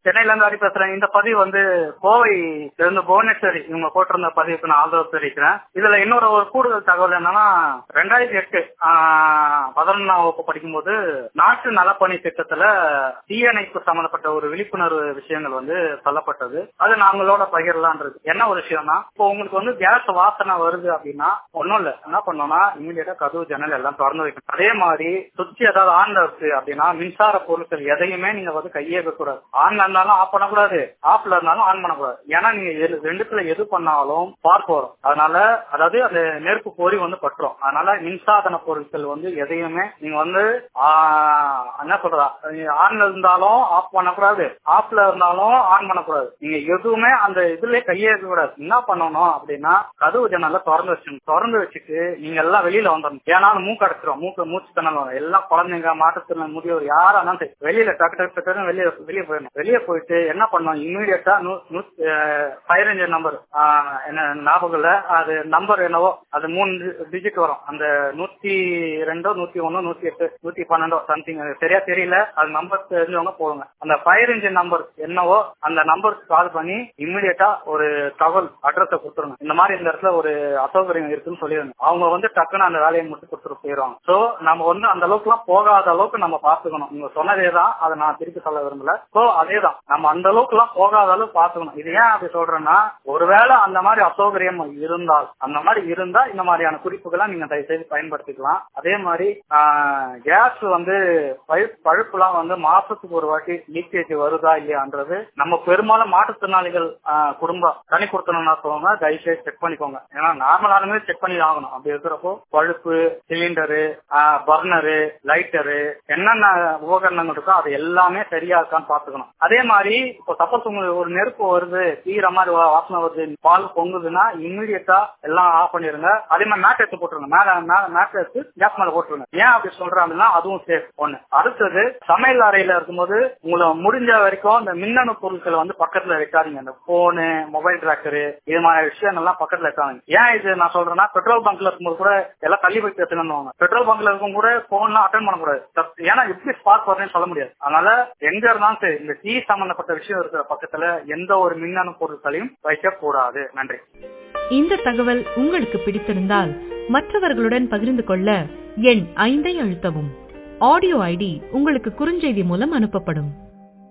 சென்னையில இருந்து ஹரி பேசுறேன் இந்த பதிவு வந்து கோவை இருந்து புவனேஸ்வரி இவங்க போட்டிருந்த பதிவுக்கு நான் ஆதரவு தெரிவிக்கிறேன் இதுல இன்னொரு ஒரு கூடுதல் தகவல் என்னன்னா ரெண்டாயிரத்தி எட்டு பதினொன்றாம் வகுப்பு படிக்கும்போது நாட்டு நலப்பணி திட்டத்துல தீயணைப்பு சம்பந்தப்பட்ட ஒரு விழிப்புணர்வு விஷயங்கள் வந்து சொல்லப்பட்டது அது நாங்களோட பகிரலான்றது என்ன ஒரு விஷயம்னா இப்போ உங்களுக்கு வந்து கேஸ் வாசனை வருது அப்படின்னா ஒன்றும் இல்லை என்ன பண்ணோம்னா இமீடியட்டா கதவு ஜன்னல் எல்லாம் திறந்து வைக்கணும் அதே மாதிரி சுவிட்ச் ஏதாவது ஆன்ல இருக்கு அப்படின்னா மின்சார பொருட்கள் எதையுமே நீங்க வந்து கையே கூடாது ஆன்ல இருந்தாலும் ஆஃப் பண்ணக்கூடாது ஆஃப்ல இருந்தாலும் ஆன் பண்ணக்கூடாது ஏன்னா நீங்க எது- ரெண்டுத்துல எது பண்ணாலும் பார்க்க வரும் அதனால அதாவது அந்த நெருப்பு பொறி வந்து பட்டுரும் அதனால மின்சாதன பொருட்கள் வந்து எதையுமே நீங்க வந்து ஆஹ், என்ன சொல்றா ஆன்ல இருந்தாலும் ஆஃப் பண்ணக்கூடாது ஆஃப்ல இருந்தாலும் ஆன் பண்ணக்கூடாது நீங்க எதுவுமே அந்த இதுல கையே கூடாது என்ன பண்ணணும் அப்படின்னா கதவு ஜன்னல திறந்து வச்சுக்கணும் திறந்து வச்சுட்டு நீங்க எல்லாம் வெளியில வந்துடணும் ஏன்னா அது மூக்கு அடைச்சிரும் மூக்கு மூச்சு திணறல் வரும் எல்லாம் குழந்தைங்க மாற்றுத்திறன் முதியோர் யாரா இருந்தாலும் சரி வெளியில டக்கு டக்கு டக்குன்னு வெளியே வெளியே போயிடணும் வெளியே போயிட்டு என்ன பண்ணணும் இம்மீடியட்டா ஃபயர் இன்ஜின் நம்பர் என்ன ஞாபகம் இல்ல அது நம்பர் என்னவோ அது மூணு டிஜிட் வரும் அந்த நூத்தி ரெண்டோ நூத்தி ஒன்னோ நூத்தி எட்டு நூத்தி பன்னெண்டோ சம்திங் சரியா தெரியல அது நம்பர் தெரிஞ்சவங்க போடுங்க அந்த ஃபயர் இன்ஜின் நம்பர் என்னவோ அந்த நம்பருக்கு கால் பண்ணி இம்மிடியட்டா ஒரு தகவல் அட்ரஸ கொடுத்துருங்க இந்த மாதிரி இந்த இடத்துல ஒரு அசௌகரியம் இருக்குன்னு சொல்லிடுங்க அவங்க வந்து டக்குன்னு அந்த வேலையை முடிச்சு கொடுத்துட்டு போயிடுவாங்க சோ நம்ம வந்து அந்த அளவுக்கு எல்லாம் போகாத அளவுக்கு நம்ம பாத்துக்கணும் நீங்க சொன்னதே தான் அதை நான் திருப்பி சொல்ல விரும்பல சோ அதே தான் நம்ம அந்த அளவுக்கு எல்லாம் போகாத அளவுக்கு பாத்துக்கணும் இது ஏன் அப்படி சொல்றேன்னா ஒருவேளை அந்த மாதிரி அசௌகரியம் இருந்தால் அந்த மாதிரி இருந்தா இந்த மாதிரியான குறிப்புகளை நீங்க தயவு செய்து பயன்படுத்திக்கலாம் அதே மாதிரி கேஸ் வந்து பழுப்பு பழுப்புலாம் வந்து மாசத்துக்கு ஒரு வாட்டி லீக்கேஜ் வருதா இல்லையான்றது நம்ம பெரும்பாலும் மாற்றுத்திறனாளிகள் ஆஹ், குடும்பம் தனி கொடுத்தணும்னா சொல்லுவாங்க தயவு செய்து செக் பண்ணிக்கோங்க ஏன்னா நார்மலாலுமே செக் பண்ணி ஆகணும் அப்படி இருக்கிறப்போ பழுப்பு சிலிண்டரு பர்னரு லைட்டரு என்னென்ன உபகரணங்கள் இருக்கோ அது எல்லாமே சரியா இருக்கான்னு பாத்துக்கணும் அதே மாதிரி இப்போ சப்போஸ் உங்களுக்கு ஒரு நெருப்பு வருது தீர மாதிரி வா- வாசனை வருது பால் பொங்குதுன்னா இம்மிடியட்டா எல்லாம் ஆஃப் பண்ணிருங்க அதே மாதிரி மேட் எடுத்து போட்டுருங்க மேல மேட் எடுத்து கேஸ் மேல போட்டுருங்க ஏன் அப்படி சொல்றேன் அப்படின்னா அதுவும் சேஃப் ஒண்ணு அடுத்தது சமையல் அறையில இருக்கும்போது உங்களை முடிஞ்ச வரைக்கும் இந்த மின்னணு பொருட்களை வந்து பக்கத்துல வைக்காதீங்க இந்த போனு மொபைல் டிராக்கரு இது மாதிரி விஷயங்கள்லாம் பக்கத்துல வைக்காதீங்க ஏன் இது நான் சொல்றேன்னா பெட்ரோல் பங்க்ல இருக்கும்போது கூட எல்லாம் தள்ளி போய் பேசணும்னு பெட்ரோல் பங்க்ல இருக்கும் கூட போன்லாம் அட்டன் பண்ணக்கூடாது தப்பு. ஏன்னா எப்படி ஸ்பார்க் வருதுன்னு சொல்ல முடியாது அதனால எங்க இருந்தாலும் சரி இந்த டீ சம்பந்தப்பட்ட விஷயம் இருக்கிற பக்கத்துல எந்த ஒரு மின்னணு பொருட்களையும் வைக்க கூடாது நன்றி இந்த தகவல் உங்களுக்கு பிடித்திருந்தால் மற்றவர்களுடன் பகிர்ந்து கொள்ள எண் ஐந்தை அழுத்தவும் ஆடியோ ஐடி உங்களுக்கு குறுஞ்செய்தி மூலம் அனுப்பப்படும்